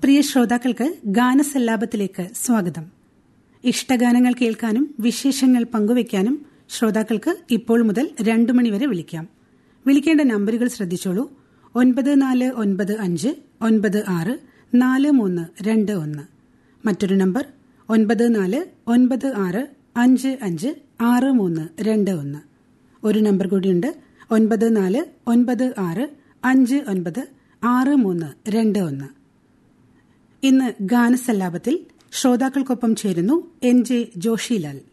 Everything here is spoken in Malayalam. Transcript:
പ്രിയ ശ്രോതാക്കൾക്ക് ഗാനസല്ലാപത്തിലേക്ക് സ്വാഗതം ഇഷ്ടഗാനങ്ങൾ കേൾക്കാനും വിശേഷങ്ങൾ പങ്കുവയ്ക്കാനും ശ്രോതാക്കൾക്ക് ഇപ്പോൾ മുതൽ രണ്ടു മണിവരെ വിളിക്കാം വിളിക്കേണ്ട നമ്പറുകൾ ശ്രദ്ധിച്ചോളൂ ഒൻപത് നാല് ഒൻപത് അഞ്ച് ഒൻപത് ആറ് നാല് മൂന്ന് രണ്ട് ഒന്ന് മറ്റൊരു നമ്പർ ഒൻപത് നാല് ഒൻപത് ആറ് അഞ്ച് അഞ്ച് ആറ് മൂന്ന് രണ്ട് ഒന്ന് ഒരു നമ്പർ കൂടിയുണ്ട് ഒൻപത് നാല് ഒൻപത് ആറ് അഞ്ച് ഒൻപത് ആറ് മൂന്ന് രണ്ട് ഒന്ന് ഇന്ന് ഗാനസല്ലാപത്തിൽ ശ്രോതാക്കൾക്കൊപ്പം ചേരുന്നു എൻ ജെ ജോഷിലാൽ